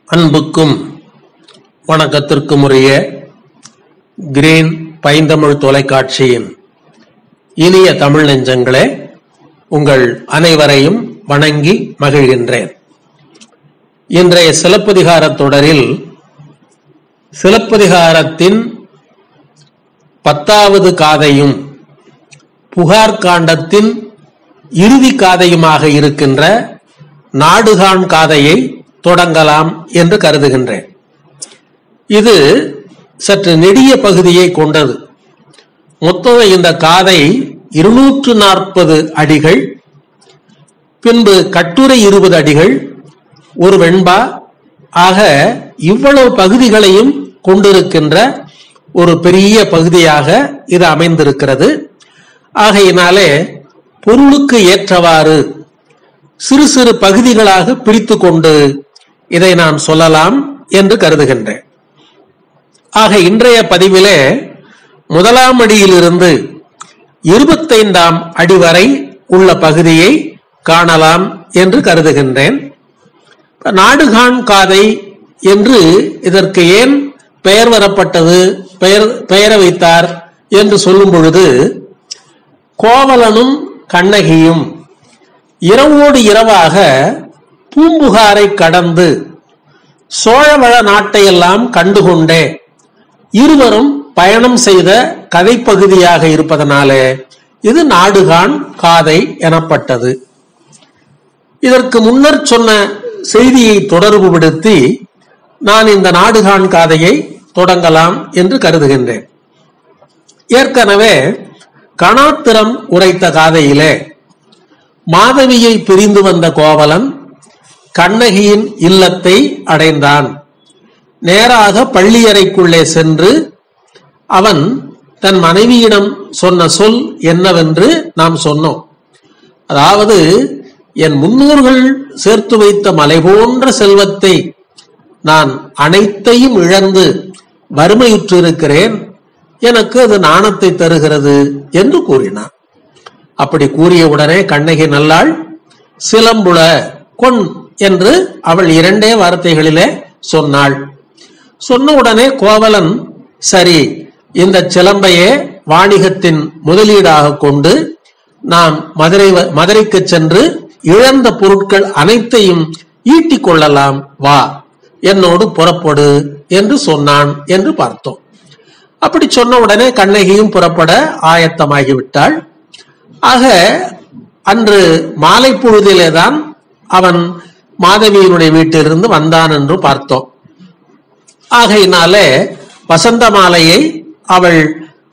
அன்புக்கும் வணக்கத்திற்கும் உரிய கிரீன் பைந்தமிழ் தொலைக்காட்சியின் இனிய தமிழ் நெஞ்சங்களே உங்கள் அனைவரையும் வணங்கி மகிழ்கின்றேன் இன்றைய சிலப்பதிகாரத் தொடரில் சிலப்பதிகாரத்தின் பத்தாவது காதையும் புகார் காண்டத்தின் இறுதி காதையுமாக இருக்கின்ற நாடுகான் காதையை தொடங்கலாம் என்று கருதுகின்றேன் இது சற்று நெடிய பகுதியை கொண்டது மொத்தம் இந்த காதை இருநூற்று நாற்பது அடிகள் பின்பு கட்டுரை இருபது அடிகள் ஒரு வெண்பா ஆக இவ்வளவு பகுதிகளையும் கொண்டிருக்கின்ற ஒரு பெரிய பகுதியாக இது அமைந்திருக்கிறது ஆகையினாலே பொருளுக்கு ஏற்றவாறு சிறு சிறு பகுதிகளாக பிரித்து கொண்டு இதை நான் சொல்லலாம் என்று கருதுகின்றேன் ஆக இன்றைய பதிவிலே முதலாம் அடியிலிருந்து இருபத்தைந்தாம் அடி வரை உள்ள பகுதியை காணலாம் என்று கருதுகின்றேன் நாடுகான் காதை என்று இதற்கு ஏன் பெயர் வரப்பட்டது பெயர் பெயர வைத்தார் என்று சொல்லும் பொழுது கோவலனும் கண்ணகியும் இரவோடு இரவாக பூம்புகாரை கடந்து சோழவள நாட்டையெல்லாம் கண்டுகொண்டே இருவரும் பயணம் செய்த கதைப்பகுதியாக இருப்பதனாலே இது நாடுகான் காதை எனப்பட்டது இதற்கு முன்னர் சொன்ன செய்தியை தொடர்புபடுத்தி நான் இந்த நாடுகான் காதையை தொடங்கலாம் என்று கருதுகின்றேன் ஏற்கனவே கணாத்திரம் உரைத்த காதையிலே மாதவியை பிரிந்து வந்த கோவலன் கண்ணகியின் இல்லத்தை அடைந்தான் நேராக பள்ளியறைக்குள்ளே சென்று அவன் தன் மனைவியிடம் சொன்ன சொல் என்னவென்று நாம் சொன்னோம் அதாவது என் முன்னோர்கள் சேர்த்து வைத்த மலை போன்ற செல்வத்தை நான் அனைத்தையும் இழந்து வறுமையுற்றிருக்கிறேன் எனக்கு அது நாணத்தை தருகிறது என்று கூறினான் அப்படி கூறிய உடனே கண்ணகி நல்லாள் சிலம்புல கொன் என்று அவள் இரண்டே வார்த்தைகளிலே சொன்னாள் சொன்ன உடனே கோவலன் சரி இந்த சிலம்பையே வாணிகத்தின் முதலீடாக கொண்டு நாம் மதுரை மதுரைக்கு சென்று இழந்த பொருட்கள் அனைத்தையும் ஈட்டிக் கொள்ளலாம் வா என்னோடு புறப்படு என்று சொன்னான் என்று பார்த்தோம் அப்படி சொன்ன உடனே கண்ணகியும் புறப்பட ஆயத்தமாகிவிட்டாள் ஆக அன்று மாலை பொழுதிலேதான் அவன் மாதவியினுடைய வீட்டிலிருந்து வந்தான் என்று பார்த்தோம் ஆகையினாலே வசந்த மாலையை அவள்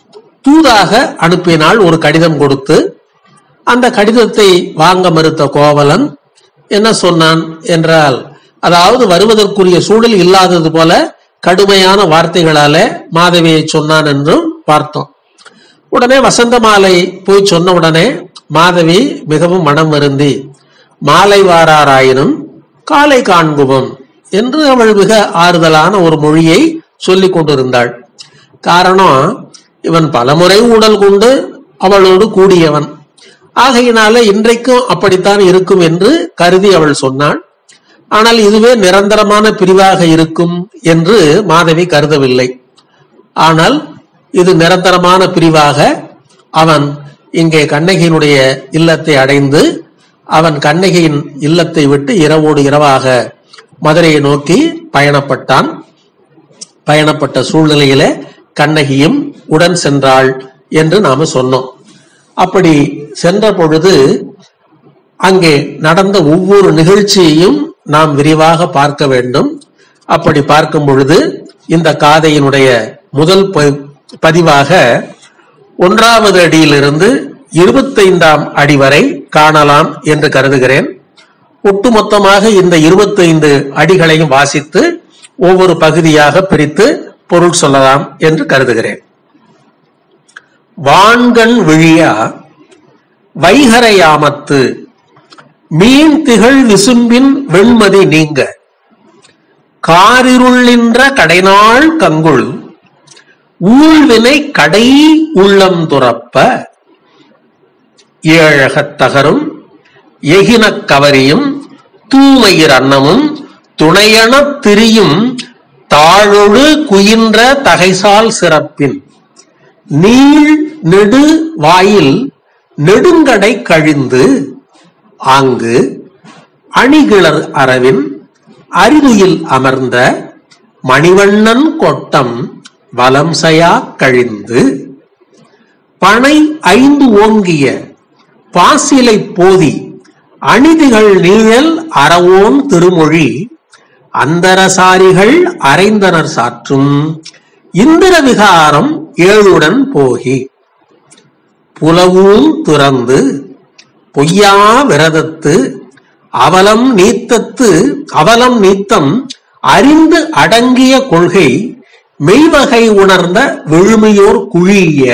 தூதாக அனுப்பினாள் ஒரு கடிதம் கொடுத்து அந்த கடிதத்தை வாங்க மறுத்த கோவலன் என்ன சொன்னான் என்றால் அதாவது வருவதற்குரிய சூழல் இல்லாதது போல கடுமையான வார்த்தைகளால மாதவியை சொன்னான் என்றும் பார்த்தோம் உடனே வசந்த மாலை போய் சொன்ன உடனே மாதவி மிகவும் மனம் வருந்தி மாலை வாராராயினும் காலை காண்புவோம் என்று அவள் மிக ஆறுதலான ஒரு மொழியை சொல்லிக் கொண்டிருந்தாள் காரணம் இவன் பலமுறை ஊடல் கொண்டு அவளோடு கூடியவன் ஆகையினால இன்றைக்கும் அப்படித்தான் இருக்கும் என்று கருதி அவள் சொன்னாள் ஆனால் இதுவே நிரந்தரமான பிரிவாக இருக்கும் என்று மாதவி கருதவில்லை ஆனால் இது நிரந்தரமான பிரிவாக அவன் இங்கே கண்ணகியினுடைய இல்லத்தை அடைந்து அவன் கண்ணகியின் இல்லத்தை விட்டு இரவோடு இரவாக மதுரையை நோக்கி பயணப்பட்டான் பயணப்பட்ட சூழ்நிலையிலே கண்ணகியும் உடன் சென்றாள் என்று நாம சொன்னோம் அப்படி சென்ற பொழுது அங்கே நடந்த ஒவ்வொரு நிகழ்ச்சியையும் நாம் விரிவாக பார்க்க வேண்டும் அப்படி பார்க்கும் பொழுது இந்த காதையினுடைய முதல் பதிவாக ஒன்றாவது அடியிலிருந்து இருபத்தைந்தாம் அடி வரை காணலாம் என்று கருதுகிறேன் ஒட்டுமொத்தமாக இந்த இருபத்தைந்து அடிகளையும் வாசித்து ஒவ்வொரு பகுதியாக பிரித்து பொருள் சொல்லலாம் என்று கருதுகிறேன் வான்கண் விழியா வைகரையாமத்து மீன் திகழ் விசும்பின் வெண்மதி நீங்க காரிருள்ளின்ற கடைநாள் கங்குள் ஊழ்வினை கடை உள்ளம் துறப்ப ஏழகத் தகரும் எகினக் கவரியும் தூமயிர் அன்னமும் துணையெனத் திரியும் தாழொடு குயின்ற தகைசால் சிறப்பின் நீள் நெடு வாயில் நெடுங்கடை கழிந்து ஆங்கு அணிகிளர் அரவின் அரிதுயில் அமர்ந்த மணிவண்ணன் கொட்டம் வலம்சையா கழிந்து பனை ஐந்து ஓங்கிய பாசிலை போதி அணிதிகள் நீழல் அறவோன் திருமொழி அந்தரசாரிகள் அரைந்தனர் சாற்றும் இந்திர விகாரம் ஏழுடன் போகி புலவூம் துறந்து பொய்யா விரதத்து அவலம் நீத்தத்து அவலம் நீத்தம் அறிந்து அடங்கிய கொள்கை மெய்வகை உணர்ந்த விழுமையோர் குழிய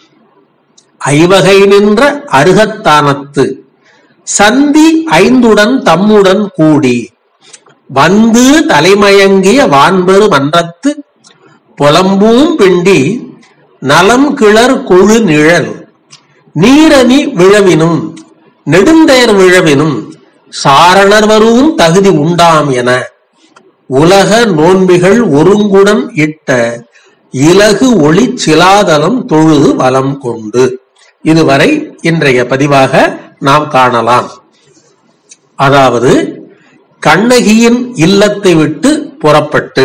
ஐவகை நின்ற அருகத்தானத்து சந்தி ஐந்துடன் தம்முடன் கூடி வந்து தலைமயங்கிய வான்பெரு மன்றத்து புலம்பூம் பிண்டி நலம் கிளர் கொழு நிழல் நீரணி விழவினும் நெடுந்தேர் விழவினும் சாரணர் வரவும் தகுதி உண்டாம் என உலக நோன்பிகள் ஒருங்குடன் இட்ட இலகு ஒளி சிலாதலம் தொழுது வலம் கொண்டு இதுவரை இன்றைய பதிவாக நாம் காணலாம் அதாவது கண்ணகியின் இல்லத்தை விட்டு புறப்பட்டு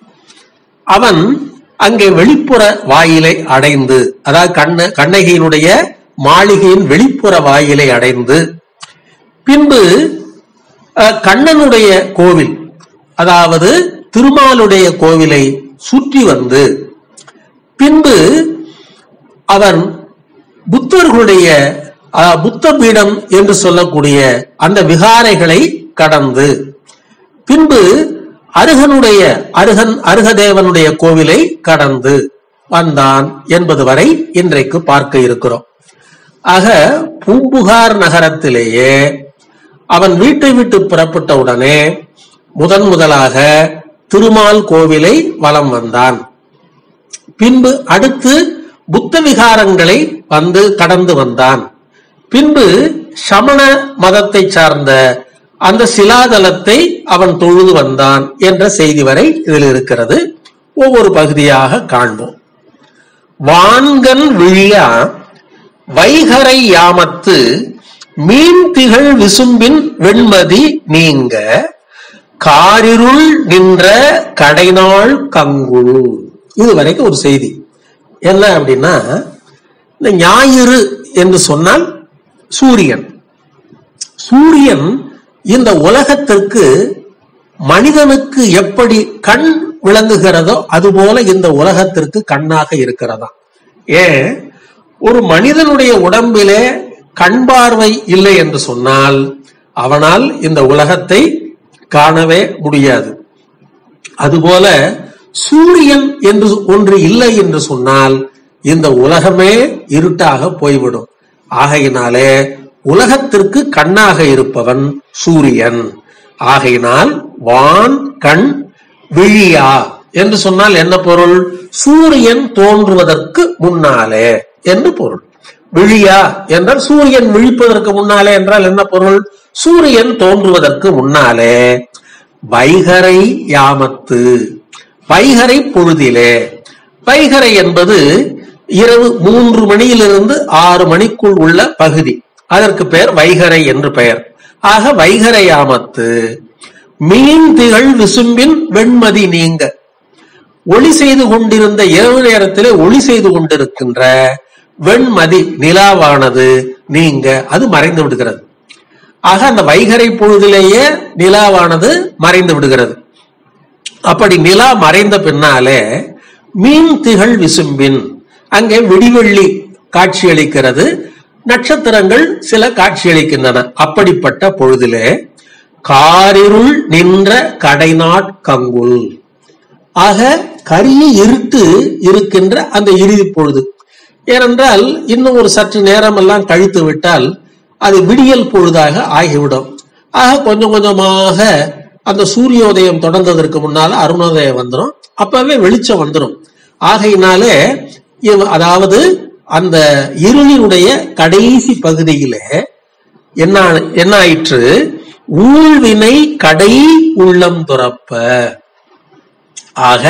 அவன் அங்கே வெளிப்புற வாயிலை அடைந்து அதாவது கண்ண கண்ணகியினுடைய மாளிகையின் வெளிப்புற வாயிலை அடைந்து பின்பு அஹ், கண்ணனுடைய கோவில் அதாவது திருமாலுடைய கோவிலை சுற்றி வந்து பின்பு அவன் புத்தர்களுடைய அஹ், புத்த பீடம் என்று சொல்லக்கூடிய அந்த விகாரைகளை கடந்து பின்பு அருகனுடைய அருகன் அருகதேவனுடைய கோவிலை கடந்து வந்தான் என்பது வரை இன்றைக்கு பார்க்க இருக்கிறோம் ஆக பூம்புகார் நகரத்திலேயே அவன் வீட்டை விட்டு புறப்பட்ட உடனே முதன் முதலாக திருமால் கோவிலை வலம் வந்தான் பின்பு அடுத்து புத்த விகாரங்களை வந்து கடந்து வந்தான் பின்பு சமண மதத்தை சார்ந்த அந்த சிலாதலத்தை அவன் தொழுது வந்தான் என்ற செய்தி வரை இதில் இருக்கிறது ஒவ்வொரு பகுதியாக காண்போம் வான்கண் விழியா வைகரை யாமத்து மீன் திகழ் விசும்பின் வெண்மதி நீங்க காரிருள் நின்ற கடைநாள் கங்குழு இது வரைக்கும் ஒரு செய்தி என்ன அப்படின்னா இந்த ஞாயிறு என்று சொன்னால் சூரியன் சூரியன் இந்த உலகத்திற்கு மனிதனுக்கு எப்படி கண் விளங்குகிறதோ அதுபோல இந்த உலகத்திற்கு கண்ணாக இருக்கிறதா ஏன் ஒரு மனிதனுடைய உடம்பிலே கண் பார்வை இல்லை என்று சொன்னால் அவனால் இந்த உலகத்தை காணவே முடியாது அதுபோல சூரியன் என்று ஒன்று இல்லை என்று சொன்னால் இந்த உலகமே இருட்டாக போய்விடும் ஆகையினாலே உலகத்திற்கு கண்ணாக இருப்பவன் சூரியன் ஆகையினால் வான் கண் விழியா என்று சொன்னால் என்ன பொருள் சூரியன் தோன்றுவதற்கு முன்னாலே என்று பொருள் விழியா என்றால் சூரியன் விழிப்பதற்கு முன்னாலே என்றால் என்ன பொருள் சூரியன் தோன்றுவதற்கு முன்னாலே வைகரை யாமத்து வைகரை பொழுதிலே வைகரை என்பது இரவு மூன்று மணியிலிருந்து ஆறு மணிக்குள் உள்ள பகுதி அதற்கு பெயர் வைகரை என்று பெயர் ஆக வைகரை யாமத்து மீன் திகழ் விசும்பின் வெண்மதி நீங்க ஒளி செய்து கொண்டிருந்த இரவு நேரத்திலே ஒளி செய்து கொண்டிருக்கின்ற வெண்மதி நிலாவானது நீங்க அது மறைந்து விடுகிறது ஆக அந்த வைகரை பொழுதிலேயே நிலாவானது மறைந்து விடுகிறது அப்படி நிலா மறைந்த பின்னாலே மீன் திகழ் விசும்பின் அங்கே விடிவெள்ளி காட்சியளிக்கிறது நட்சத்திரங்கள் சில காட்சியளிக்கின்றன அப்படிப்பட்ட பொழுதிலே காரிருள் நின்ற கடைநாட் கங்குல் ஆக கரிய இருட்டு இருக்கின்ற அந்த இறுதி பொழுது ஏனென்றால் இன்னும் ஒரு சற்று நேரம் எல்லாம் கழித்து விட்டால் அது விடியல் பொழுதாக ஆகிவிடும் ஆக கொஞ்சம் கொஞ்சமாக அந்த சூரியோதயம் தொடர்ந்ததற்கு முன்னால அருணோதயம் வந்துடும் அப்பவே வெளிச்சம் வந்துடும் ஆகையினாலே இவ- அதாவது அந்த இருளினுடைய கடைசி பகுதியிலே என்ன என்ன ஆயிற்று ஊழ்வினை கடை உள்ளம் துறப்ப ஆக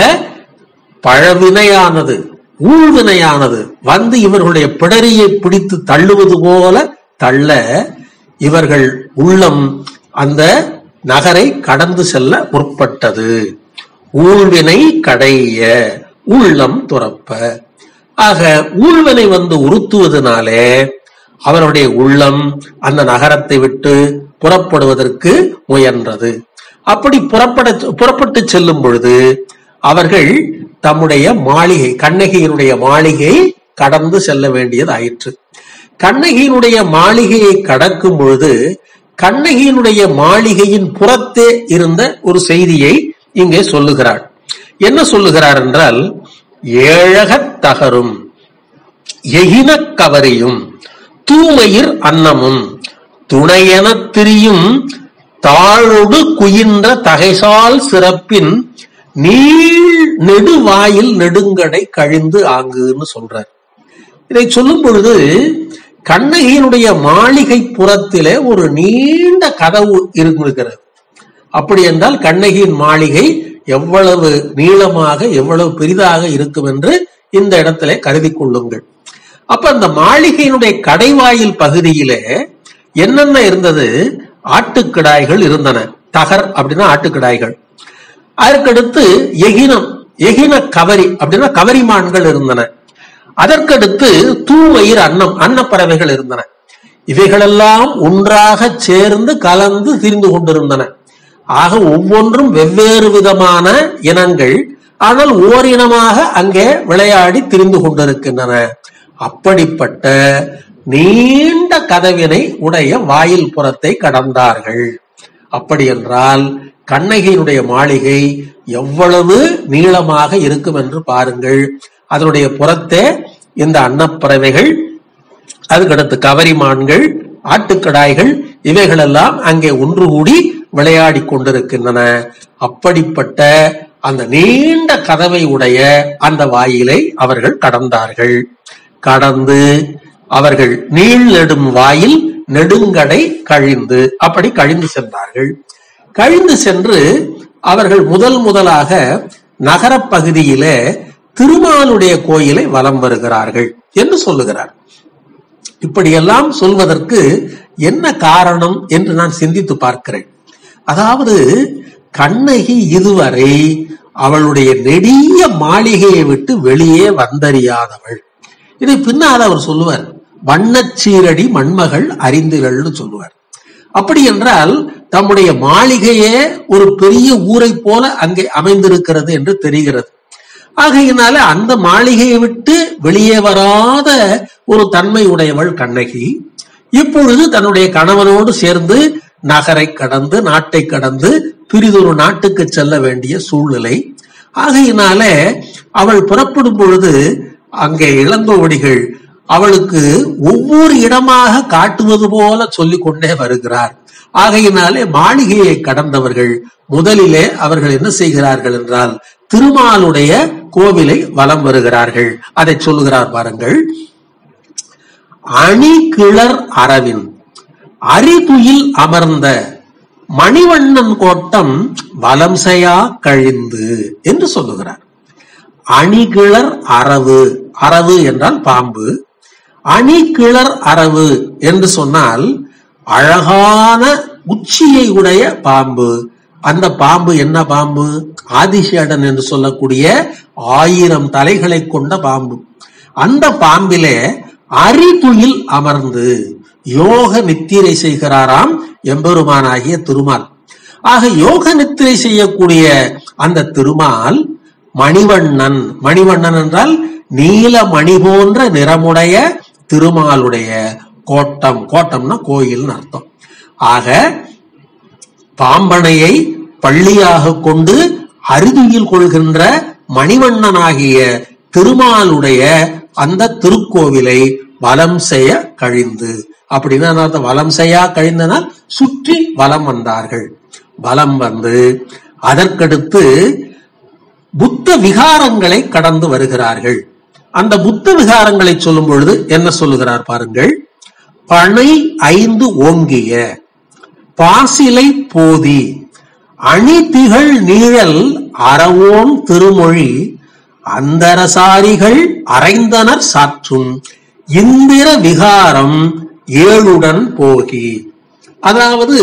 பழவினையானது ஊழ்வினையானது வந்து இவர்களுடைய பிடரியை பிடித்து தள்ளுவது போல தள்ள இவர்கள் உள்ளம் அந்த நகரை கடந்து செல்ல முற்பட்டது ஊழ்வினை கடைய உள்ளம் துறப்ப ஆக ஊழ்வினை வந்து உறுத்துவதனாலே அவருடைய உள்ளம் அந்த நகரத்தை விட்டு புறப்படுவதற்கு முயன்றது அப்படி புறப்பட புறப்பட்டு செல்லும் பொழுது அவர்கள் தம்முடைய மாளிகை கண்ணகியினுடைய மாளிகை கடந்து செல்ல வேண்டியது ஆயிற்று கண்ணகியினுடைய மாளிகையை கடக்கும் பொழுது கண்ணகியினுடைய மாளிகையின் புறத்தே இருந்த ஒரு செய்தியை இங்கே சொல்லுகிறார் என்ன சொல்லுகிறார் என்றால் ஏழகத் தகரும் எகினக் கவரியும் தூமயிர் அன்னமும் துணையெனத் திரியும் தாழொடு குயின்ற தகைசால் சிறப்பின் நீள் நெடுவாயில் நெடுங்கடை கழிந்து ஆங்குன்னு சொல்றார் இதை சொல்லும் பொழுது கண்ணகியினுடைய மாளிகை புறத்திலே ஒரு நீண்ட கதவு இருக்கிறது அப்படி என்றால் கண்ணகியின் மாளிகை எவ்வளவு நீளமாக எவ்வளவு பெரிதாக இருக்கும் என்று இந்த இடத்திலே கருதி கொள்ளுங்கள் அப்ப அந்த மாளிகையினுடைய கடைவாயில் பகுதியிலே என்னென்ன இருந்தது ஆட்டுக்கிடாய்கள் இருந்தன தகர் அப்படின்னா ஆட்டுக்கிடாய்கள் அதற்கடுத்து எகினம் எகின கவரி அப்படின்னா கவரிமான்கள் இருந்தன அதற்கடுத்து தூவயிர் அன்னம் அன்னப்பறவைகள் இருந்தன இவைகளெல்லாம் ஒன்றாக சேர்ந்து கலந்து திரிந்து கொண்டிருந்தன ஆக ஒவ்வொன்றும் வெவ்வேறு விதமான இனங்கள் ஆனால் ஓரினமாக அங்கே விளையாடி திரிந்து கொண்டிருக்கின்றன அப்படிப்பட்ட நீண்ட கதவினை உடைய வாயில் புறத்தை கடந்தார்கள் அப்படி என்றால் கண்ணகியினுடைய மாளிகை எவ்வளவு நீளமாக இருக்கும் என்று பாருங்கள் அதனுடைய புறத்தே இந்த அன்னப்பறவைகள் அதுக்கடுத்து கவரிமான்கள் ஆட்டுக்கடாய்கள் இவைகளெல்லாம் அங்கே ஒன்று கூடி விளையாடி கொண்டிருக்கின்றன அப்படிப்பட்ட அந்த நீண்ட கதவை உடைய அந்த வாயிலை அவர்கள் கடந்தார்கள் கடந்து அவர்கள் நீள் நெடும் வாயில் நெடுங்கடை கழிந்து அப்படி கழிந்து சென்றார்கள் கழிந்து சென்று அவர்கள் முதல் முதலாக நகரப் பகுதியிலே திருமாலுடைய கோயிலை வலம் வருகிறார்கள் என்று சொல்லுகிறார் இப்படியெல்லாம் சொல்வதற்கு என்ன காரணம் என்று நான் சிந்தித்து பார்க்கிறேன் அதாவது கண்ணகி இதுவரை அவளுடைய நெடிய மாளிகையை விட்டு வெளியே வந்தறியாதவள் இதை பின்னால் அவர் சொல்லுவார் வண்ணச்சீரடி மண்மகள் அறிந்திரள்னு சொல்லுவார் அப்படி என்றால் தம்முடைய மாளிகையே ஒரு பெரிய ஊரை போல அங்கே அமைந்திருக்கிறது என்று தெரிகிறது ஆகையினால அந்த மாளிகையை விட்டு வெளியே வராத ஒரு தன்மை உடையவள் கண்ணகி இப்பொழுது தன்னுடைய கணவனோடு சேர்ந்து நகரை கடந்து நாட்டை கடந்து பிரிதொரு நாட்டுக்கு செல்ல வேண்டிய சூழ்நிலை ஆகையினால அவள் புறப்படும் பொழுது அங்கே இளங்கோவடிகள் அவளுக்கு ஒவ்வொரு இடமாக காட்டுவது போல சொல்லிக் கொண்டே வருகிறார் ஆகையினாலே மாளிகையை கடந்தவர்கள் முதலிலே அவர்கள் என்ன செய்கிறார்கள் என்றால் திருமாலுடைய கோவிலை வலம் வருகிறார்கள் அதை சொல்லுகிறார் பாருங்கள் அணி கிளர் அரவின் அரிதுயில் அமர்ந்த மணிவண்ணன் கோட்டம் வலம்சையா கழிந்து என்று சொல்லுகிறார் அணிகிளர் அரவு அரவு என்றால் பாம்பு அணிகிளர் அரவு என்று சொன்னால் அழகான உச்சியை உடைய பாம்பு அந்த பாம்பு என்ன பாம்பு ஆதிசேடன் என்று சொல்லக்கூடிய ஆயிரம் தலைகளை கொண்ட பாம்பு அந்த பாம்பிலே அரிதுயில் அமர்ந்து யோக நித்திரை செய்கிறாராம் எம்பெருமானாகிய திருமால் ஆக யோக நித்திரை செய்யக்கூடிய அந்த திருமால் மணிவண்ணன் மணிவண்ணன் என்றால் நீல மணி போன்ற நிறமுடைய திருமாலுடைய கோட்டம் கோட்டம்னா கோயில்னு அர்த்தம் ஆக பாம்பனையை பள்ளியாக கொண்டு அருதியில் கொள்கின்ற மணிவண்ணனாகிய திருமாலுடைய அந்த திருக்கோவிலை வலம் செய்ய கழிந்து அப்படின்னா என்ன அர்த்தம்? வலம் செய்யா கழிந்தனால் சுற்றி வலம் வந்தார்கள் வலம் வந்து அதற்கடுத்து புத்த விகாரங்களை கடந்து வருகிறார்கள் அந்த புத்த விகாரங்களை சொல்லும் பொழுது என்ன சொல்லுகிறார் பாருங்கள் பனை ஐந்து ஓங்கிய பாசிலை போதி அணிதிகள் நீழல் அறவோன் திருமொழி அந்தரசாரிகள் அரைந்தனர் சாற்றும் இந்திர விகாரம் ஏழுடன் போகி அதாவது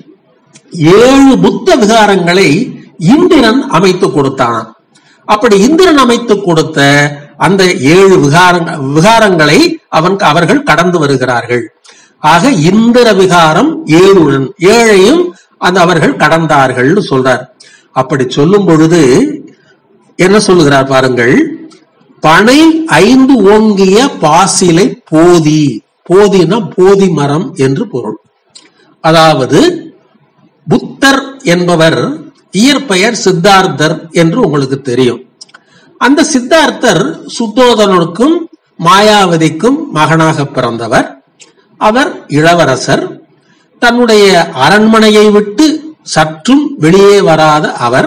ஏழு புத்த விகாரங்களை இந்திரன் அமைத்து கொடுத்தான் அப்படி இந்திரன் அமைத்து கொடுத்த அந்த ஏழு விகாரங் விகாரங்களை அவன் அவர்கள் கடந்து வருகிறார்கள் ஆக இந்திர விகாரம் ஏழுடன் ஏழையும் அந்த அவர்கள் கடந்தார்கள் சொல்றார் அப்படி சொல்லும் பொழுது என்ன சொல்லுகிறார் பாருங்கள் பனை ஐந்து ஓங்கிய பாசிலை போதி போதினா போதி மரம் என்று பொருள் அதாவது புத்தர் என்பவர் இயற்பெயர் சித்தார்த்தர் என்று உங்களுக்கு தெரியும் அந்த சித்தார்த்தர் சுத்தோதனனுக்கும் மாயாவதிக்கும் மகனாக பிறந்தவர் அவர் இளவரசர் தன்னுடைய அரண்மனையை விட்டு சற்றும் வெளியே வராத அவர்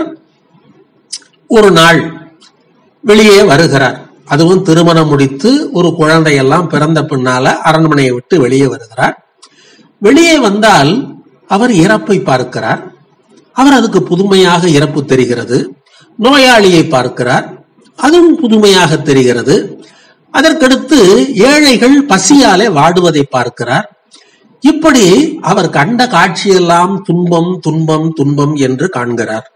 ஒரு நாள் வெளியே வருகிறார் அதுவும் திருமணம் முடித்து ஒரு குழந்தையெல்லாம் பிறந்த பின்னால அரண்மனையை விட்டு வெளியே வருகிறார் வெளியே வந்தால் அவர் இறப்பை பார்க்கிறார் அவர் அதுக்கு புதுமையாக இறப்பு தெரிகிறது நோயாளியை பார்க்கிறார் அதுவும் புதுமையாக தெரிகிறது அதற்கடுத்து ஏழைகள் பசியாலே வாடுவதை பார்க்கிறார் இப்படி அவர் கண்ட காட்சியெல்லாம் துன்பம் துன்பம் துன்பம் என்று காண்கிறார்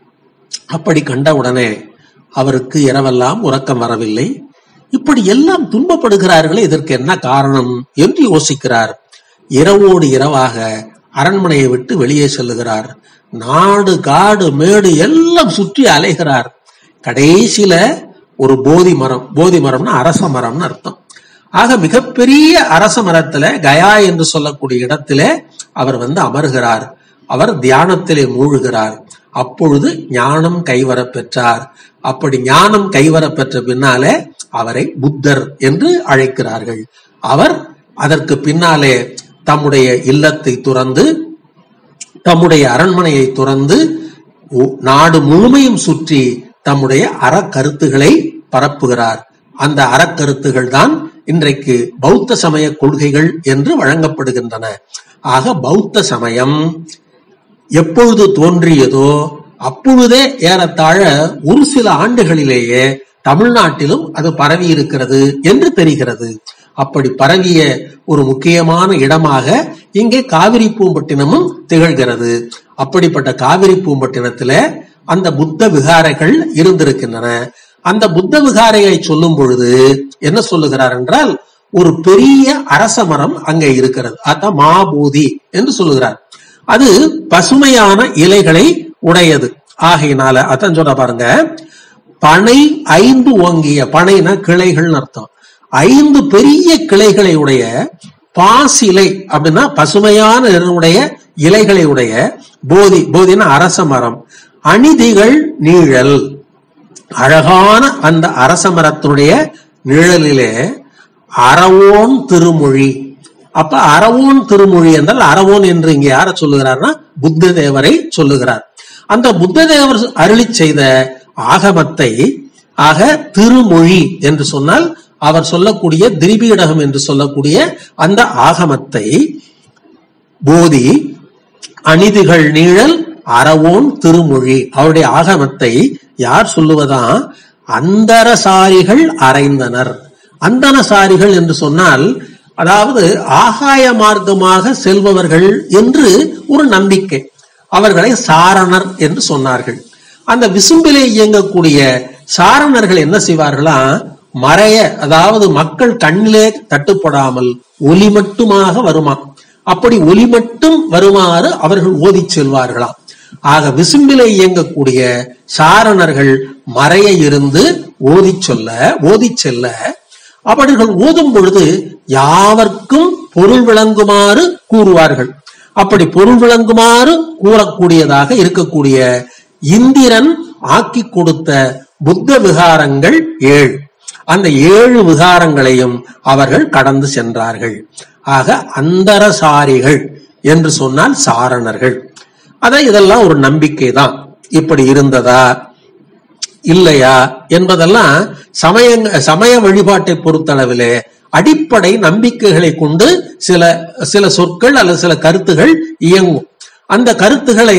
அப்படி கண்டவுடனே அவருக்கு இரவெல்லாம் உறக்கம் வரவில்லை இப்படி எல்லாம் துன்பப்படுகிறார்களே இதற்கு என்ன காரணம் என்று யோசிக்கிறார் இரவோடு இரவாக அரண்மனையை விட்டு வெளியே செல்லுகிறார் நாடு காடு மேடு எல்லாம் சுற்றி அலைகிறார் கடைசியில ஒரு போதி மரம் போதி மரம்னா அரச மரம்னு அர்த்தம் ஆக மிகப்பெரிய அரச மரத்துல கயா என்று சொல்லக்கூடிய இடத்திலே அவர் வந்து அமர்கிறார் அவர் தியானத்திலே மூழ்கிறார் அப்பொழுது ஞானம் கைவர பெற்றார் அப்படி ஞானம் கைவர பெற்ற பின்னாலே அவரை புத்தர் என்று அழைக்கிறார்கள் அவர் அதற்கு பின்னாலே தம்முடைய இல்லத்தை துறந்து தம்முடைய அரண்மனையை துறந்து ஒ- நாடு முழுமையும் சுற்றி தம்முடைய அறக்கருத்துகளை பரப்புகிறார் அந்த அறக்கருத்துகள் தான் இன்றைக்கு பௌத்த சமய கொள்கைகள் என்று வழங்கப்படுகின்றன ஆக பௌத்த சமயம் எப்பொழுது தோன்றியதோ அப்பொழுதே ஏறத்தாழ ஒரு சில ஆண்டுகளிலேயே தமிழ்நாட்டிலும் அது பரவி இருக்கிறது என்று தெரிகிறது அப்படி பரவிய ஒரு முக்கியமான இடமாக இங்கே காவிரி பூம்பட்டினமும் திகழ்கிறது அப்படிப்பட்ட காவிரி பூம்பட்டினத்தில அந்த புத்த விகாரைகள் இருந்திருக்கின்றன அந்த புத்த விகாரையை சொல்லும் பொழுது என்ன சொல்லுகிறார் என்றால் ஒரு பெரிய அரச மரம் அங்கே இருக்கிறது அதான் மாபூதி என்று சொல்லுகிறார் அது பசுமையான இலைகளை உடையது ஆகையினால அதான் சொல்ற பாருங்க பனை ஐந்து ஓங்கிய பனைனா கிளைகள்னு அர்த்தம் ஐந்து பெரிய கிளைகளை உடைய பாசிலை அப்படின்னா பசுமையான நிறமுடைய இலைகளை உடைய போதி போதினா அரச மரம் அணிதிகள் நீழல் அழகான அந்த அரச மரத்தினுடைய நிழலிலே அறவோன் திருமொழி அப்ப அறவோன் திருமொழி என்றால் அறவோன் என்று இங்க யார சொல்லுகிறார்னா புத்த தேவரை சொல்லுகிறார் அந்த புத்த தேவர் அருளி செய்த ஆகமத்தை ஆக திருமொழி என்று சொன்னால் அவர் சொல்லக்கூடிய திரிபீடகம் என்று சொல்லக்கூடிய அந்த ஆகமத்தை போதி அநீதிகள் நீழல் அறவோன் திருமொழி அவருடைய ஆகமத்தை யார் சொல்லுவதா அந்தரசாரிகள் அறைந்தனர் அந்தனசாரிகள் என்று சொன்னால் அதாவது ஆகாய மார்க்கமாக செல்பவர்கள் என்று ஒரு நம்பிக்கை அவர்களை சாரணர் என்று சொன்னார்கள் அந்த விசும்பிலே இயங்கக்கூடிய சாரணர்கள் என்ன செய்வார்களா மறைய அதாவது மக்கள் கண்ணிலே தட்டுப்படாமல் ஒலி மட்டுமாக வருமா அப்படி ஒலி மட்டும் வருமாறு அவர்கள் ஓதிச் செல்வார்களாம் ஆக விசும்பிலே இயங்கக்கூடிய சாரணர்கள் மறைய இருந்து ஓதிச் சொல்ல ஓதிச் செல்ல அவர்கள் ஓதும் பொழுது யாவர்க்கும் பொருள் விளங்குமாறு கூறுவார்கள் அப்படி பொருள் விளங்குமாறு கூறக்கூடியதாக இருக்கக்கூடிய இந்திரன் ஆக்கி கொடுத்த புத்த விகாரங்கள் ஏழு அந்த ஏழு விகாரங்களையும் அவர்கள் கடந்து சென்றார்கள் ஆக அந்தரசாரிகள் என்று சொன்னால் சாரணர்கள் அதான் இதெல்லாம் ஒரு நம்பிக்கை தான் இப்படி இருந்ததா இல்லையா என்பதெல்லாம் சமய சமய வழிபாட்டை பொறுத்தளவிலே அடிப்படை நம்பிக்கைகளை கொண்டு சில சில சொற்கள் அல்லது சில கருத்துகள் இயங்கும் அந்த கருத்துக்களை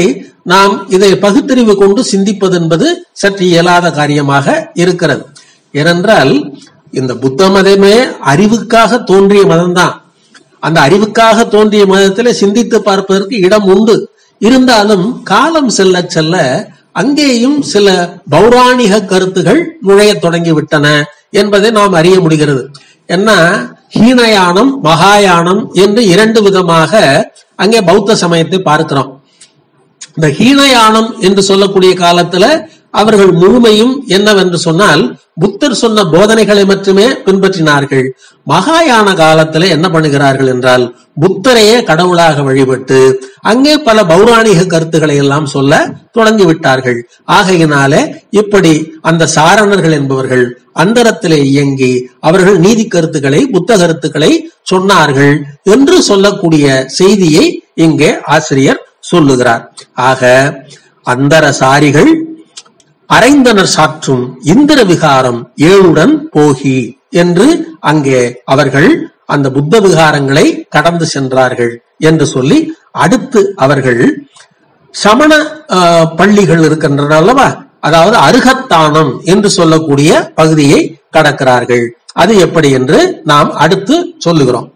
நாம் இதை பகுத்தறிவு கொண்டு சிந்திப்பது என்பது சற்று இயலாத காரியமாக இருக்கிறது ஏனென்றால் இந்த புத்த மதமே அறிவுக்காக தோன்றிய மதம்தான் அந்த அறிவுக்காக தோன்றிய மதத்திலே சிந்தித்து பார்ப்பதற்கு இடம் உண்டு இருந்தாலும் காலம் செல்ல செல்ல அங்கேயும் சில பௌராணிக கருத்துகள் நுழையத் தொடங்கிவிட்டன என்பதை நாம் அறிய முடிகிறது என்ன ஹீனயானம் மகாயானம் என்று இரண்டு விதமாக அங்கே பௌத்த சமயத்தை பார்க்கிறோம் இந்த ஹீனயானம் என்று சொல்லக்கூடிய காலத்துல அவர்கள் முழுமையும் என்னவென்று சொன்னால் புத்தர் சொன்ன போதனைகளை மட்டுமே பின்பற்றினார்கள் மகாயான காலத்துல என்ன பண்ணுகிறார்கள் என்றால் புத்தரையே கடவுளாக வழிபட்டு அங்கே பல பௌராணிக கருத்துக்களை எல்லாம் சொல்ல தொடங்கி விட்டார்கள் ஆகையினாலே இப்படி அந்த சாரணர்கள் என்பவர்கள் அந்தரத்திலே இயங்கி அவர்கள் நீதி கருத்துக்களை புத்த கருத்துக்களை சொன்னார்கள் என்று சொல்லக்கூடிய செய்தியை இங்கே ஆசிரியர் சொல்லுகிறார் ஆக அந்தரசாரிகள் அரைந்தனர் சாற்றும் இந்திர விகாரம் ஏழுடன் போகி என்று அங்கே அவர்கள் அந்த புத்த விகாரங்களை கடந்து சென்றார்கள் என்று சொல்லி அடுத்து அவர்கள் சமண ஆஹ், பள்ளிகள் இருக்கின்றன அல்லவா அதாவது அருகத்தானம் என்று சொல்லக்கூடிய பகுதியை கடக்கிறார்கள் அது எப்படி என்று நாம் அடுத்து சொல்லுகிறோம்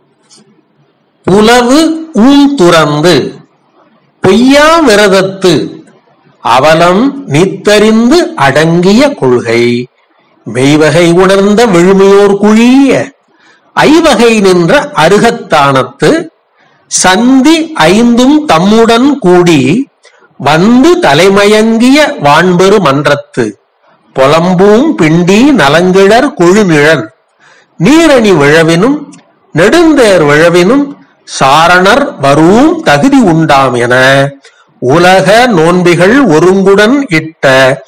புலவு ஊன் துறந்து பொய்யா விரதத்து அவலம் நீத்தறிந்து அடங்கிய கொள்கை மெய்வகை உணர்ந்த விழுமையோர் குழிய ஐவகை நின்ற அருகத்தானத்து சந்தி ஐந்தும் தம்முடன் கூடி வந்து தலைமயங்கிய வான்பெரு மன்றத்து பொலம்பூம் பிண்டி நலங்கிழர் கொழுநிழல் நீரணி விழவினும் நெடுந்தேர் விழவினும் சாரணர் வரூம் தகுதி உண்டாம் என உலக நோன்பிகள் ஒருங்குடன் இட்ட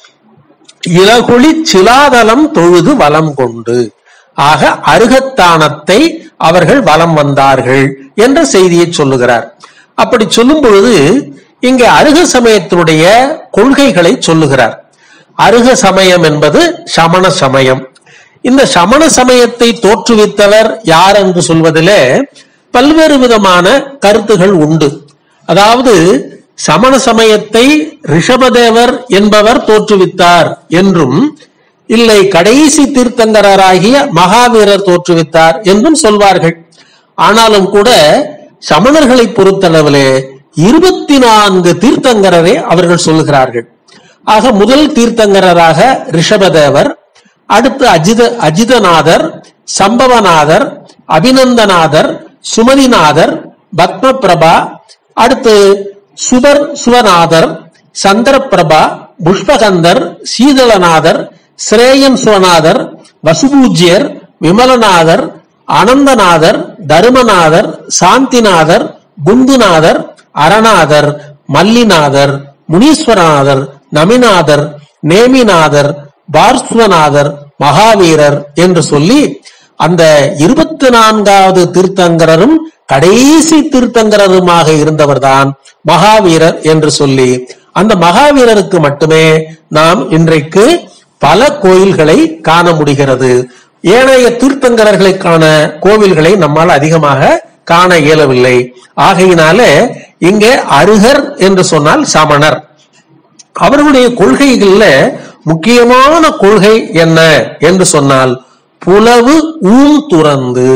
இளகுழி சிலாதலம் தொழுது வலம் கொண்டு ஆக அருகத்தானத்தை அவர்கள் வலம் வந்தார்கள் என்ற செய்தியை சொல்லுகிறார் அப்படி சொல்லும் பொழுது இங்கே அருக சமயத்தினுடைய கொள்கைகளை சொல்லுகிறார் அருக சமயம் என்பது சமண சமயம் இந்த சமண சமயத்தை தோற்றுவித்தவர் யார் என்று சொல்வதிலே பல்வேறு விதமான கருத்துகள் உண்டு அதாவது சமண சமயத்தை ரிஷபதேவர் என்பவர் தோற்றுவித்தார் என்றும் இல்லை கடைசி தீர்த்தங்கரராகிய மகாவீரர் தோற்றுவித்தார் என்றும் சொல்வார்கள் ஆனாலும் கூட சமணர்களை பொறுத்தளவிலே இருபத்தி நான்கு தீர்த்தங்கரரை அவர்கள் சொல்லுகிறார்கள் ஆக முதல் தீர்த்தங்கரராக ரிஷபதேவர் அடுத்து அஜித அஜிதநாதர் சம்பவநாதர் அபிநந்தநாதர் சுமதிநாதர் பத்மபிரபா அடுத்து சுபர் சுவநாதர் சந்திரபிரபா புஷ்பகந்தர் சீதளநாதர் சிரேயன் சுவநாதர் வசுபூஜ்யர் விமலநாதர் அனந்தநாதர் தருமநாதர் சாந்திநாதர் குந்துநாதர் அரணாதர் மல்லிநாதர் முனீஸ்வரநாதர் நமிநாதர் நேமிநாதர் பார்ஸ்வநாதர் மகாவீரர் என்று சொல்லி அந்த இருபத்தி நான்காவது தீர்த்தங்கரரும் கடைசி தீர்த்தங்கரருமாக இருந்தவர்தான் மகாவீரர் என்று சொல்லி அந்த மகாவீரருக்கு மட்டுமே நாம் இன்றைக்கு பல கோயில்களை காண முடிகிறது ஏனைய தீர்த்தங்கரர்களுக்கான கோவில்களை நம்மால் அதிகமாக காண இயலவில்லை ஆகையினாலே இங்கே அருகர் என்று சொன்னால் சமணர் அவர்களுடைய கொள்கைகள்ல முக்கியமான கொள்கை என்ன என்று சொன்னால் புலவு ஊன் துறந்து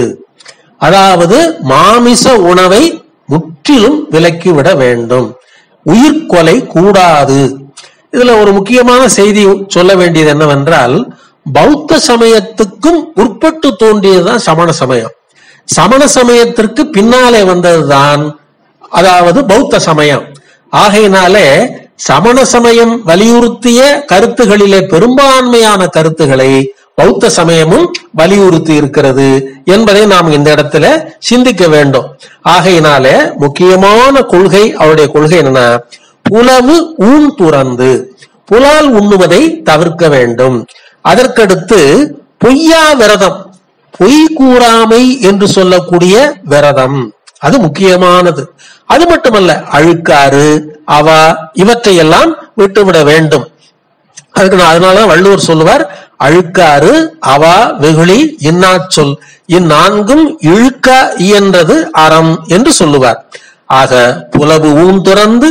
அதாவது மாமிச உணவை முற்றிலும் விலக்கிவிட வேண்டும் உயிர்கொலை கூடாது இதுல ஒரு முக்கியமான செய்தி சொல்ல வேண்டியது என்னவென்றால் பௌத்த சமயத்துக்கும் உட்பட்டு தோன்றியதுதான் சமண சமயம் சமண சமயத்திற்கு பின்னாலே வந்ததுதான் அதாவது பௌத்த சமயம் ஆகையினாலே சமண சமயம் வலியுறுத்திய கருத்துகளிலே பெரும்பான்மையான கருத்துக்களை பௌத்த சமயமும் வலியுறுத்தி இருக்கிறது என்பதை நாம் இந்த இடத்துல சிந்திக்க வேண்டும் ஆகையினாலே முக்கியமான கொள்கை அவருடைய கொள்கை என்னன்னா புலவு ஊன் துறந்து புலால் உண்ணுவதை தவிர்க்க வேண்டும் அதற்கடுத்து பொய்யா விரதம் பொய் கூறாமை என்று சொல்லக்கூடிய விரதம் அது முக்கியமானது அது மட்டுமல்ல அழுக்காறு அவா இவற்றையெல்லாம் விட்டுவிட வேண்டும் அதுக்கு நான் அதனால வள்ளுவர் சொல்லுவார் அழுக்காறு அவா வெகுளி இன்னாச் சொல் இந்நான்கும் இழுக்க இயன்றது அறம் என்று சொல்லுவார் ஆக புலவு ஊன் துறந்து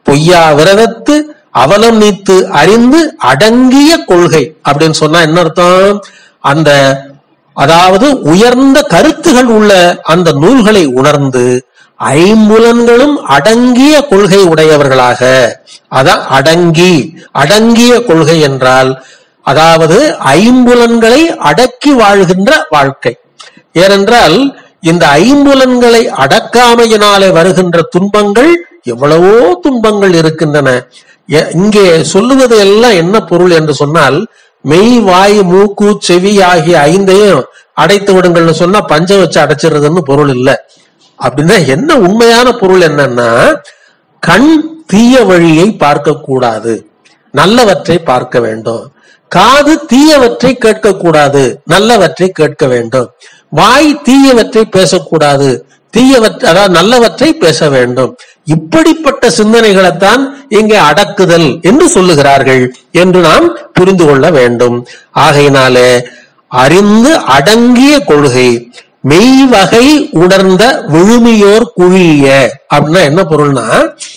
பொய்யா விரதத்து அவலம் நீத்து அறிந்து அடங்கிய கொள்கை அப்படின்னு சொன்னா என்ன அர்த்தம் அந்த அதாவது உயர்ந்த கருத்துகள் உள்ள அந்த நூல்களை உணர்ந்து ஐம்புலன்களும் அடங்கிய கொள்கை உடையவர்களாக அதான் அடங்கி அடங்கிய கொள்கை என்றால் அதாவது ஐம்புலன்களை அடக்கி வாழ்கின்ற வாழ்க்கை ஏனென்றால் இந்த ஐம்புலன்களை அடக்காமையினாலே வருகின்ற துன்பங்கள் எவ்வளவோ துன்பங்கள் இருக்கின்றன எ- இங்கே சொல்லுவது எல்லாம் என்ன பொருள் என்று சொன்னால் மெய் வாய் மூக்கு செவி ஆகிய ஐந்தையும் அடைத்து விடுங்கள்னு சொன்னா பஞ்சம் வச்சு அடைச்சிடுறதுன்னு பொருள் இல்ல அப்படின்னா என்ன உண்மையான பொருள் என்னன்னா கண் தீய வழியை பார்க்க கூடாது நல்லவற்றை பார்க்க வேண்டும் காது தீயவற்றை கேட்கக்கூடாது நல்லவற்றை கேட்க வேண்டும் வாய் தீயவற்றை பேசக்கூடாது தீயவற்றை அதாவது நல்லவற்றை பேச வேண்டும் இப்படிப்பட்ட சிந்தனைகளைத்தான் இங்கே அடக்குதல் என்று சொல்லுகிறார்கள் என்று நாம் புரிந்து கொள்ள வேண்டும் ஆகையினாலே அறிந்து அடங்கிய கொள்கை மெய்வகை உணர்ந்த விழுமியோர் குழிய அப்படின்னா என்ன பொருள்னா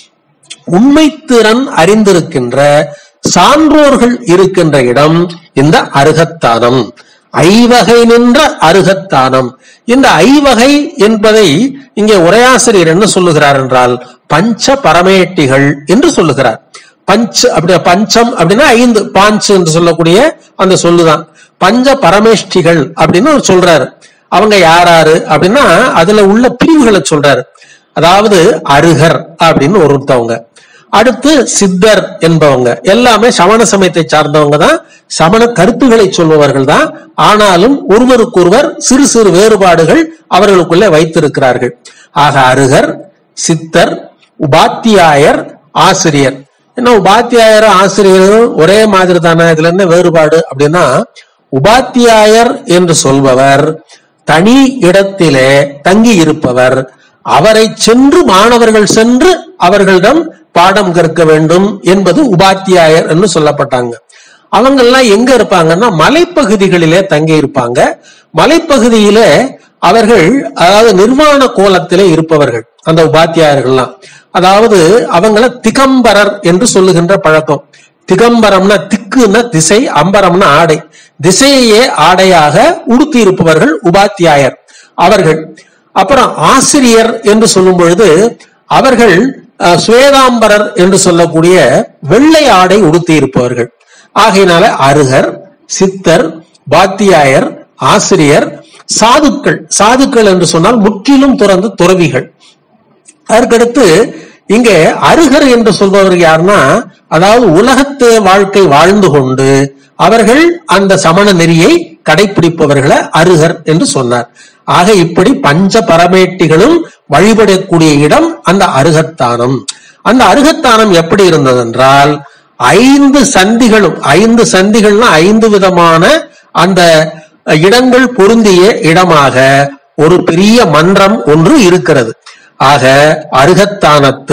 உண்மைத்திறன் அறிந்திருக்கின்ற சான்றோர்கள் இருக்கின்ற இடம் இந்த அருகத்தானம் ஐவகை நின்ற அருகத்தானம் இந்த ஐவகை என்பதை இங்கே உரையாசிரியர் என்ன சொல்லுகிறார் என்றால் பஞ்ச பரமேட்டிகள் என்று சொல்லுகிறார் பஞ்ச அப்படி பஞ்சம் அப்படின்னா ஐந்து பாஞ்சு என்று சொல்லக்கூடிய அந்த சொல்லுதான் பஞ்ச பரமேஷ்டிகள் அப்படின்னு அவர் சொல்றாரு அவங்க யாராரு அப்படின்னா அதுல உள்ள பிரிவுகளை சொல்றாரு அதாவது அருகர் அப்படின்னு ஒருத்தவங்க அடுத்து சித்தர் என்பவங்க எல்லாமே சமண சமயத்தை சார்ந்தவங்க தான் சமண கருத்துக்களை சொல்பவர்கள் தான் ஆனாலும் ஒருவருக்கொருவர் சிறு சிறு வேறுபாடுகள் அவர்களுக்குள்ளே வைத்திருக்கிறார்கள் ஆக அருகர் சித்தர் உபாத்தியாயர் ஆசிரியர் என்ன உபாத்தியாயர் ஆசிரியரும் ஒரே மாதிரி தானே இதுல என்ன வேறுபாடு அப்படின்னா உபாத்தியாயர் என்று சொல்பவர் தனி இடத்திலே தங்கி இருப்பவர் அவரை சென்று மாணவர்கள் சென்று அவர்களிடம் பாடம் கற்க வேண்டும் என்பது உபாத்தியாயர் என்று சொல்லப்பட்டாங்க அவங்க எல்லாம் எங்க இருப்பாங்கன்னா மலைப்பகுதிகளிலே தங்கி இருப்பாங்க மலைப்பகுதியிலே அவர்கள் அதாவது நிர்வாண கோலத்திலே இருப்பவர்கள் அந்த உபாத்தியாயர்கள்லாம் அதாவது அவங்கள திகம்பரர் என்று சொல்லுகின்ற பழக்கம் திகம்பரம்னா திக்குன்னா திசை அம்பரம்னா ஆடை திசையையே ஆடையாக உடுத்தி இருப்பவர்கள் உபாத்தியாயர் அவர்கள் அப்புறம் ஆசிரியர் என்று சொல்லும் பொழுது அவர்கள் அஹ், சுவேதாம்பரர் என்று சொல்லக்கூடிய வெள்ளை ஆடை உடுத்தி இருப்பவர்கள் ஆகையினால அருகர் சித்தர் பாத்தியாயர் ஆசிரியர் சாதுக்கள் சாதுக்கள் என்று சொன்னால் முற்றிலும் துறந்த துறவிகள் அதற்கடுத்து இங்கே அருகர் என்று சொல்பவர் யாருன்னா அதாவது உலகத்து வாழ்க்கை வாழ்ந்து கொண்டு அவர்கள் அந்த சமண நெறியை கடைபிடிப்பவர்களை அருகர் என்று சொன்னார் ஆக இப்படி பஞ்ச பரமேட்டிகளும் வழிபடக்கூடிய இடம் அந்த அருகத்தானம் அந்த அருகத்தானம் எப்படி இருந்ததென்றால் ஐந்து சந்திகளும் ஐந்து சந்திகள்னா ஐந்து விதமான அந்த இடங்கள் பொருந்திய இடமாக ஒரு பெரிய மன்றம் ஒன்று இருக்கிறது ஆக அருகத்தானத்து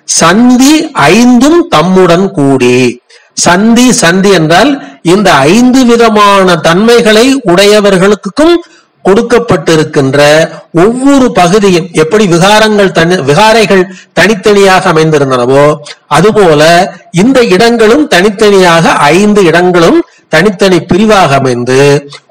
சந்தி ஐந்தும் தம்முடன் கூடி சந்தி சந்தி என்றால் இந்த ஐந்து விதமான தன்மைகளை உடையவர்களுக்கும் கொடுக்கப்பட்டிருக்கின்ற ஒவ்வொரு பகுதியும் எப்படி விகாரங்கள் தனி விகாரைகள் தனித்தனியாக அமைந்திருந்தனவோ அதுபோல இந்த இடங்களும் தனித்தனியாக ஐந்து இடங்களும் தனித்தனி பிரிவாக அமைந்து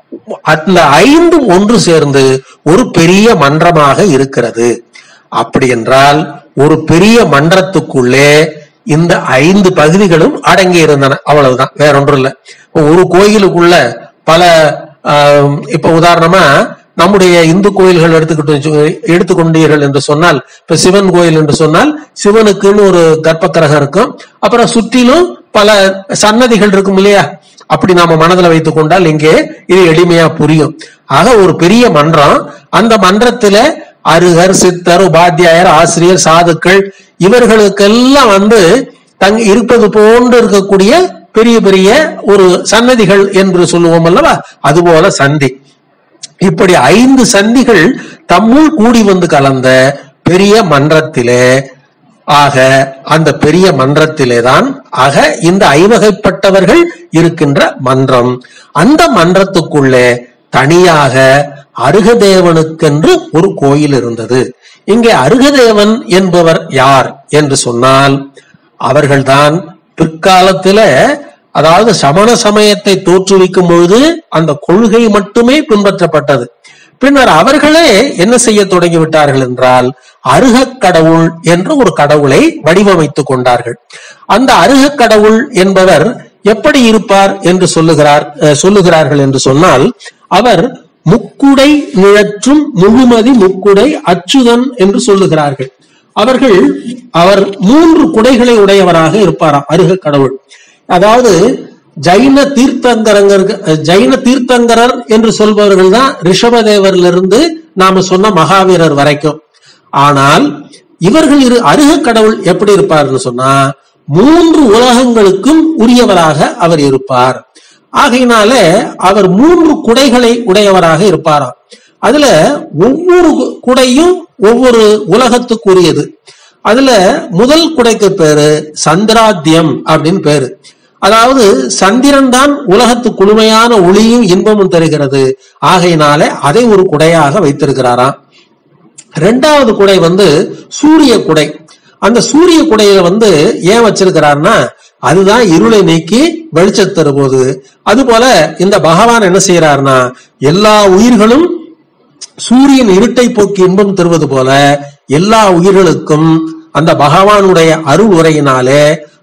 அந்த ஐந்தும் ஒன்று சேர்ந்து ஒரு பெரிய மன்றமாக இருக்கிறது அப்படி என்றால் ஒரு பெரிய மன்றத்துக்குள்ளே இந்த ஐந்து பகுதிகளும் அடங்கி இருந்தன அவ்வளவுதான் வேற ஒன்றும் இல்ல இப்ப ஒரு கோயிலுக்குள்ள பல ஆஹ், இப்ப உதாரணமா நம்முடைய இந்து கோயில்கள் எடுத்துக்கிட்டு வச்சு- எடுத்துக்கொண்டீர்கள் என்று சொன்னால் இப்ப சிவன் கோயில் என்று சொன்னால் சிவனுக்குன்னு ஒரு கர்ப்பக்கிரகம் இருக்கும் அப்புறம் சுற்றிலும் பல சன்னதிகள் இருக்கும் இல்லையா அப்படி நாம மனதில் வைத்துக் கொண்டால் இங்கே இது எளிமையா புரியும் ஆக ஒரு பெரிய மன்றம் அந்த மன்றத்தில அருகர் சித்தர் உபாத்தியாயர் ஆசிரியர் சாதுக்கள் இவர்களுக்கெல்லாம் வந்து தங் இருப்பது போன்று இருக்கக்கூடிய பெரிய பெரிய ஒரு சன்னதிகள் என்று சொல்லுவோம் அல்லவா அதுபோல சந்தி இப்படி ஐந்து சந்திகள் தம்முள் கூடி வந்து கலந்த பெரிய மன்றத்திலே ஆக அந்த பெரிய மன்றத்திலே தான் ஆக இந்த ஐவகைப்பட்டவர்கள் இருக்கின்ற மன்றம் அந்த மன்றத்துக்குள்ளே தனியாக அருகதேவனுக்கென்று ஒரு கோயில் இருந்தது இங்கே அருகதேவன் என்பவர் யார் என்று சொன்னால் அவர்கள்தான் பிற்காலத்தில அதாவது சமண சமயத்தை தோற்றுவிக்கும் பொழுது அந்த கொள்கை மட்டுமே பின்பற்றப்பட்டது பின்னர் அவர்களே என்ன செய்ய தொடங்கி விட்டார்கள் என்றால் அருகக் கடவுள் என்ற ஒரு கடவுளை வடிவமைத்துக் கொண்டார்கள் அந்த அருகக் கடவுள் என்பவர் எப்படி இருப்பார் என்று சொல்லுகிறார் அஹ், சொல்லுகிறார்கள் என்று சொன்னால் அவர் முக்குடை நிழற்றும் முழுமதி முக்குடை அச்சுதன் என்று சொல்லுகிறார்கள் அவர்கள் அவர் மூன்று குடைகளை உடையவராக இருப்பாராம் அருக கடவுள் அதாவது ஜைன தீர்த்தங்கரங்க ஜைன தீர்த்தங்கரர் என்று சொல்பவர்கள் தான் ரிஷபதேவரிலிருந்து நாம சொன்ன மகாவீரர் வரைக்கும் ஆனால் இவர்கள் இரு அருக கடவுள் எப்படி இருப்பார்னு சொன்னா மூன்று உலகங்களுக்கும் உரியவராக அவர் இருப்பார் ஆகையினால அவர் மூன்று குடைகளை உடையவராக இருப்பாராம் அதுல ஒவ்வொரு குடையும் ஒவ்வொரு உலகத்துக்குரியது அதுல முதல் குடைக்கு பேரு சந்திராத்தியம் அப்படின்னு பேரு அதாவது சந்திரன் தான் உலகத்து குளுமையான ஒளியும் இன்பமும் தருகிறது ஆகையினால அதை ஒரு குடையாக வைத்திருக்கிறாராம் ரெண்டாவது குடை வந்து சூரிய குடை அந்த சூரிய குடையில வந்து ஏன் வச்சிருக்கிறார்னா அதுதான் இருளை நீக்கி வெளிச்சம் தரும்போது அது போல இந்த பகவான் என்ன செய்யறாருன்னா எல்லா உயிர்களும் சூரியன் இருட்டை போக்கி இன்பம் தருவது போல எல்லா உயிர்களுக்கும் அந்த பகவானுடைய அருள் உரையினாலே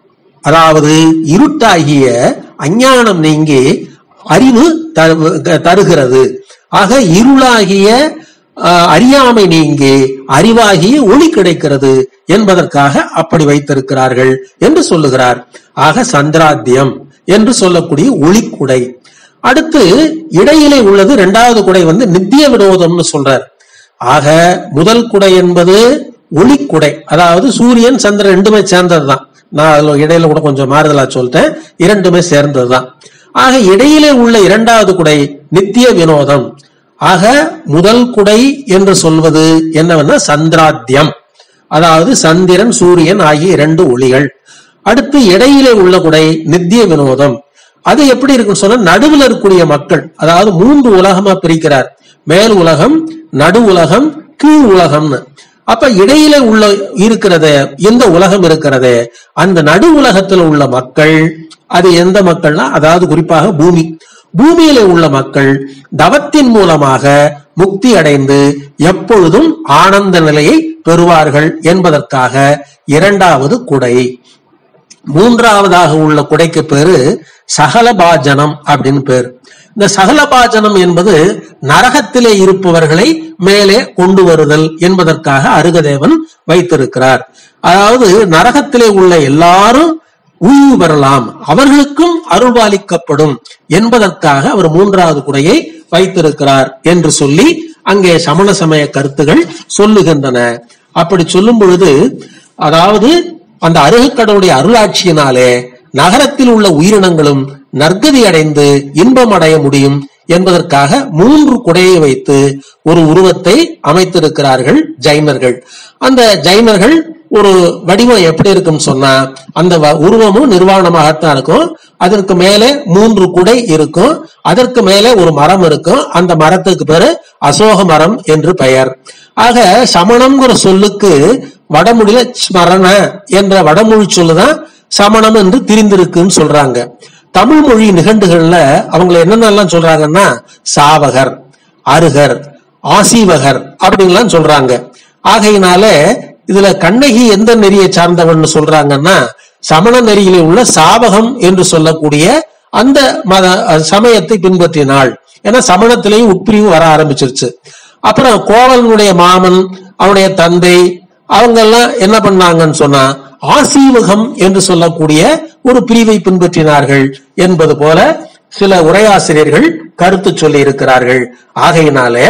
அதாவது இருட்டாகிய அஞ்ஞானம் நீங்கி அறிவு தரு- தருகிறது ஆக இருளாகிய ஆஹ், அறியாமை நீங்கி அறிவாகிய ஒளி கிடைக்கிறது என்பதற்காக அப்படி வைத்திருக்கிறார்கள் என்று சொல்லுகிறார் ஆக சந்திராத்தியம் என்று சொல்லக்கூடிய ஒளிக்குடை அடுத்து இடையிலே உள்ளது இரண்டாவது குடை வந்து நித்திய வினோதம்னு சொல்றார் ஆக முதல் குடை என்பது ஒளிக்குடை அதாவது சூரியன் சந்திரன் ரெண்டுமே சேர்ந்ததுதான் நான் அதுல இடையில கூட கொஞ்சம் மாறுதலா சொல்லிட்டேன் இரண்டுமே சேர்ந்ததுதான் ஆக இடையிலே உள்ள இரண்டாவது குடை நித்திய வினோதம் ஆக முதல் குடை என்று சொல்வது என்னவென்னா சந்திராத்தியம் அதாவது சந்திரன் சூரியன் ஆகிய இரண்டு ஒளிகள் அடுத்து இடையிலே உள்ள குடை நித்திய வினோதம் அது எப்படி இருக்குன்னு சொன்னா நடுவுல இருக்கக்கூடிய மக்கள் அதாவது மூன்று உலகமா பிரிக்கிறார் மேல் உலகம் நடு உலகம் கீழ் உலகம்னு அப்ப இடையில உள்ள இருக்கிறத எந்த உலகம் இருக்கிறதே அந்த நடு உலகத்துல உள்ள மக்கள் அது எந்த மக்கள்னா அதாவது குறிப்பாக பூமி பூமியில உள்ள மக்கள் தவத்தின் மூலமாக முக்தி அடைந்து எப்பொழுதும் ஆனந்த நிலையை பெறுவார்கள் என்பதற்காக இரண்டாவது குடை மூன்றாவதாக உள்ள குடைக்கு பேரு சகலபாஜனம் அப்படின்னு பேரு இந்த சகலபாஜனம் என்பது நரகத்திலே இருப்பவர்களை மேலே கொண்டு வருதல் என்பதற்காக அருகதேவன் வைத்திருக்கிறார் அதாவது நரகத்திலே உள்ள எல்லாரும் உய்வு பெறலாம் அவர்களுக்கும் அருள்பாலிக்கப்படும் என்பதற்காக அவர் மூன்றாவது குடையை வைத்திருக்கிறார் என்று சொல்லி அங்கே சமண சமய கருத்துகள் சொல்லுகின்றன அப்படி சொல்லும் பொழுது அதாவது அந்த அருகக்கடவுடைய அருளாட்சியினாலே நகரத்தில் உள்ள உயிரினங்களும் நற்கதி அடைந்து இன்பம் அடைய முடியும் என்பதற்காக மூன்று குடையை வைத்து ஒரு உருவத்தை அமைத்திருக்கிறார்கள் ஜைனர்கள் அந்த ஜைனர்கள் ஒரு வடிவம் எப்படி இருக்கும் சொன்னா அந்த வ- உருவமும் நிர்வாணமாகத்தான் இருக்கும் அதற்கு மேலே மூன்று குடை இருக்கும் அதற்கு மேலே ஒரு மரம் இருக்கும் அந்த மரத்துக்கு பேரு அசோக மரம் என்று பெயர் ஆக சமணம்ங்கிற சொல்லுக்கு வடமொழியில ஸ்மரண என்ற வடமொழி சொல்லுதான் சமணம் என்று திரிந்திருக்குன்னு சொல்றாங்க தமிழ் மொழி நிகண்டுகள்ல அவங்களை என்னென்னலாம் சொல்றாங்கன்னா சாவகர் அருகர் ஆசீவகர் அப்படின்லாம் சொல்றாங்க ஆகையினால இதுல கண்ணகி எந்த நெறியை சார்ந்தவன் சொல்றாங்கன்னா சமண நெறியிலே உள்ள சாவகம் என்று சொல்லக்கூடிய அந்த மத அஹ் சமயத்தை பின்பற்றினாள் ஏன்னா சமணத்திலேயும் உட்பிரிவு வர ஆரம்பிச்சிருச்சு அப்புறம் கோவலனுடைய மாமன் அவனுடைய தந்தை அவங்க எல்லாம் என்ன பண்ணாங்கன்னு சொன்னா ஆசீவகம் என்று சொல்லக்கூடிய ஒரு பிரிவை பின்பற்றினார்கள் என்பது போல சில உரையாசிரியர்கள் கருத்து சொல்லி இருக்கிறார்கள் ஆகையினாலே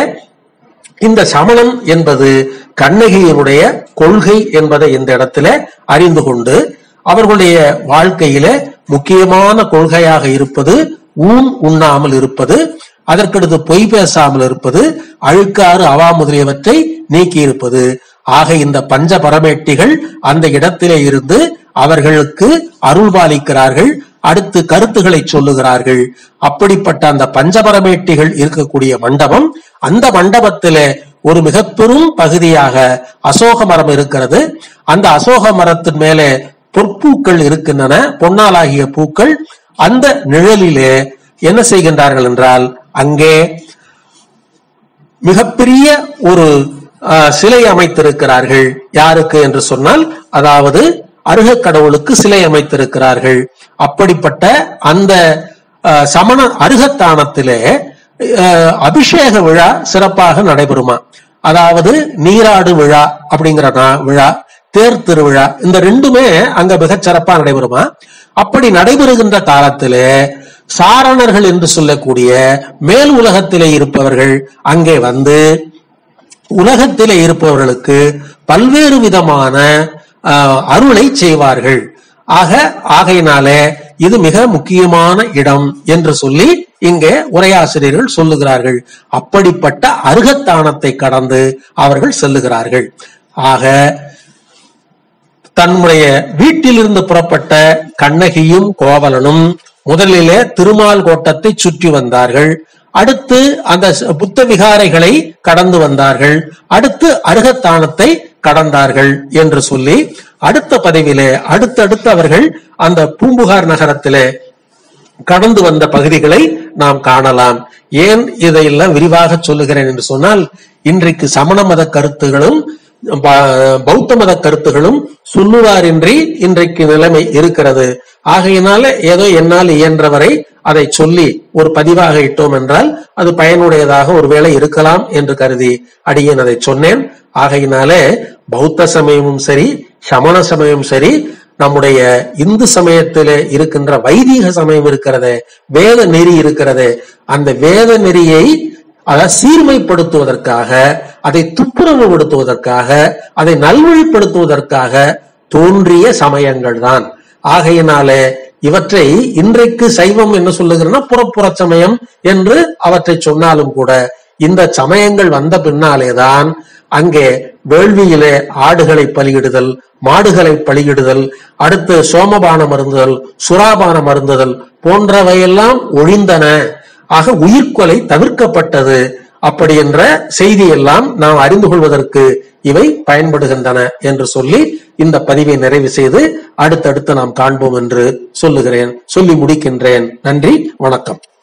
இந்த சமணம் என்பது கண்ணகியினுடைய கொள்கை என்பதை இந்த இடத்துல அறிந்து கொண்டு அவர்களுடைய வாழ்க்கையில முக்கியமான கொள்கையாக இருப்பது ஊன் உண்ணாமல் இருப்பது அதற்கடுத்து பொய் பேசாமல் இருப்பது அழுக்காறு அவா முதலியவற்றை நீக்கி இருப்பது ஆக இந்த பஞ்ச பரமேட்டிகள் அந்த இடத்திலே இருந்து அவர்களுக்கு அருள்பாலிக்கிறார்கள் அடுத்து கருத்துக்களை சொல்லுகிறார்கள் அப்படிப்பட்ட அந்த பஞ்சபரமேட்டிகள் இருக்கக்கூடிய மண்டபம் அந்த மண்டபத்திலே ஒரு மிக பெரும் பகுதியாக அசோக மரம் இருக்கிறது அந்த அசோக மரத்தின் மேலே பொற்பூக்கள் இருக்கின்றன பொன்னாலாகிய பூக்கள் அந்த நிழலிலே என்ன செய்கின்றார்கள் என்றால் அங்கே மிகப்பெரிய ஒரு அஹ், சிலை அமைத்திருக்கிறார்கள் யாருக்கு என்று சொன்னால் அதாவது அருக கடவுளுக்கு சிலை அமைத்திருக்கிறார்கள் அப்படிப்பட்ட அந்த அஹ், சமண அருகத்தானத்திலே அஹ், அபிஷேக விழா சிறப்பாக நடைபெறுமா அதாவது நீராடு விழா அப்படிங்கிற நா- விழா தேர் திருவிழா இந்த ரெண்டுமே அங்க மிகச் சிறப்பா நடைபெறுமா அப்படி நடைபெறுகின்ற காலத்திலே சாரணர்கள் என்று சொல்லக்கூடிய மேல் உலகத்திலே இருப்பவர்கள் அங்கே வந்து உலகத்திலே இருப்பவர்களுக்கு பல்வேறு விதமான ஆஹ், அருளை செய்வார்கள் ஆக ஆகையினாலே இது மிக முக்கியமான இடம் என்று சொல்லி இங்கே உரையாசிரியர்கள் சொல்லுகிறார்கள் அப்படிப்பட்ட அருகத்தானத்தை கடந்து அவர்கள் செல்லுகிறார்கள் ஆக தன்னுடைய வீட்டிலிருந்து புறப்பட்ட கண்ணகியும் கோவலனும் முதலிலே திருமால் கோட்டத்தை சுற்றி வந்தார்கள் அடுத்து அந்த ச- புத்த விகாரைகளை கடந்து வந்தார்கள் அடுத்து அருகத்தானத்தை கடந்தார்கள் என்று சொல்லி அடுத்த பதிவிலே அடுத்தடுத்து அவர்கள் அந்த பூம்புகார் நகரத்திலே கடந்து வந்த பகுதிகளை நாம் காணலாம் ஏன் இதையெல்லாம் விரிவாக சொல்லுகிறேன் என்று சொன்னால் இன்றைக்கு சமண மத கருத்துகளும் ப- பௌத்த மத கருத்துகளும் சொல்லுவாரின்றி இன்றைக்கு நிலைமை இருக்கிறது ஆகையினால ஏதோ என்னால் இயன்றவரை அதை சொல்லி ஒரு பதிவாக இட்டோம் என்றால் அது பயனுடையதாக ஒருவேளை இருக்கலாம் என்று கருதி அடியேன் அதை சொன்னேன் ஆகையினாலே பௌத்த சமயமும் சரி சமண சமயமும் சரி நம்முடைய இந்து சமயத்திலே இருக்கின்ற வைதிக சமயம் இருக்கிறதே வேத நெறி இருக்கிறதே அந்த வேத நெறியை அதை சீர்மைப்படுத்துவதற்காக அதை துப்புரவுபடுத்துவதற்காக அதை நல்வழிப்படுத்துவதற்காக தோன்றிய சமயங்கள் தான் ஆகையினாலே இவற்றை இன்றைக்கு சைவம் என்ன சொல்லுகிறன்னா புறப்புற சமயம் என்று அவற்றை சொன்னாலும் கூட இந்த சமயங்கள் வந்த பின்னாலேதான் அங்கே வேள்வியிலே ஆடுகளை பலியிடுதல் மாடுகளை பலியிடுதல் அடுத்து சோமபானம் அருந்துதல் சுறாபானம் அருந்துதல் போன்றவையெல்லாம் ஒழிந்தன ஆக உயிர்கொலை தவிர்க்கப்பட்டது அப்படி என்ற செய்தியெல்லாம் நாம் அறிந்து கொள்வதற்கு இவை பயன்படுகின்றன என்று சொல்லி இந்த பதிவை நிறைவு செய்து அடுத்தடுத்து நாம் காண்போம் என்று சொல்லுகிறேன் சொல்லி முடிக்கின்றேன் நன்றி வணக்கம்